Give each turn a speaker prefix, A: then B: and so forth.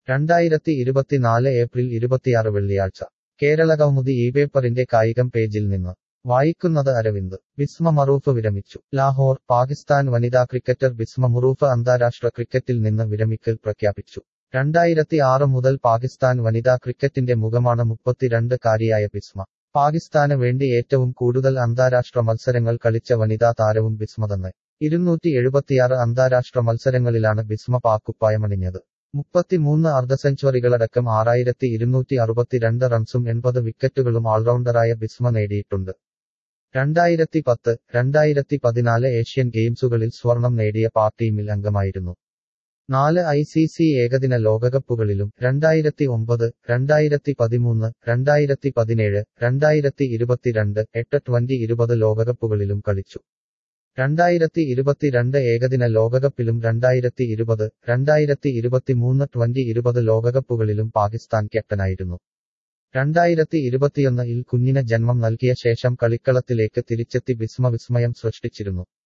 A: രണ്ടായിരത്തി ഇരുപത്തിനാല് ഏപ്രിൽ ഇരുപത്തിയാറ് വെള്ളിയാഴ്ച കേരള കൗമുദി ഈ പേപ്പറിന്റെ കായികം പേജിൽ നിന്ന് വായിക്കുന്നത് അരവിന്ദ് ബിസ്മ മറൂഫ് വിരമിച്ചു ലാഹോർ പാകിസ്ഥാൻ വനിതാ ക്രിക്കറ്റർ ബിസ്മ മുറൂഫ് അന്താരാഷ്ട്ര ക്രിക്കറ്റിൽ നിന്ന് വിരമിക്കൽ പ്രഖ്യാപിച്ചു രണ്ടായിരത്തി ആറ് മുതൽ പാകിസ്ഥാൻ വനിതാ ക്രിക്കറ്റിന്റെ മുഖമാണ് മുപ്പത്തിരണ്ട് കാരിയായ ബിസ്മ പാകിസ്ഥാന് വേണ്ടി ഏറ്റവും കൂടുതൽ അന്താരാഷ്ട്ര മത്സരങ്ങൾ കളിച്ച വനിതാ താരവും ബിസ്മ തന്നെ ഇരുന്നൂറ്റി എഴുപത്തിയാറ് അന്താരാഷ്ട്ര മത്സരങ്ങളിലാണ് ബിസ്മ പാക്കുപ്പായമണിഞ്ഞത് മുപ്പത്തിമൂന്ന് അർദ്ധ സെഞ്ചുറികളടക്കം ആറായിരത്തി ഇരുന്നൂറ്റി അറുപത്തിരണ്ട് റൺസും എൺപത് വിക്കറ്റുകളും ഓൾറൗണ്ടറായ ബിസ്മ നേടിയിട്ടുണ്ട് രണ്ടായിരത്തി പത്ത് രണ്ടായിരത്തി പതിനാല് ഏഷ്യൻ ഗെയിംസുകളിൽ സ്വർണം നേടിയ പാക് ടീമിൽ അംഗമായിരുന്നു നാല് ഐ സി സി ഏകദിന ലോകകപ്പുകളിലും രണ്ടായിരത്തി ഒമ്പത് രണ്ടായിരത്തി പതിമൂന്ന് രണ്ടായിരത്തി പതിനേഴ് രണ്ടായിരത്തി ഇരുപത്തിരണ്ട് എട്ട് ട്വന്റി ഇരുപത് ലോകകപ്പുകളിലും കളിച്ചു രണ്ടായിരത്തി ഇരുപത്തിരണ്ട് ഏകദിന ലോകകപ്പിലും രണ്ടായിരത്തി ഇരുപത് രണ്ടായിരത്തി ഇരുപത്തിമൂന്ന് ട്വന്റി ഇരുപത് ലോകകപ്പുകളിലും പാകിസ്ഥാൻ ക്യാപ്റ്റനായിരുന്നു രണ്ടായിരത്തി ഇരുപത്തിയൊന്ന് ഇൽ കുഞ്ഞിന് ജന്മം നൽകിയ ശേഷം കളിക്കളത്തിലേക്ക് തിരിച്ചെത്തി വിസ്മ വിസ്മയം സൃഷ്ടിച്ചിരുന്നു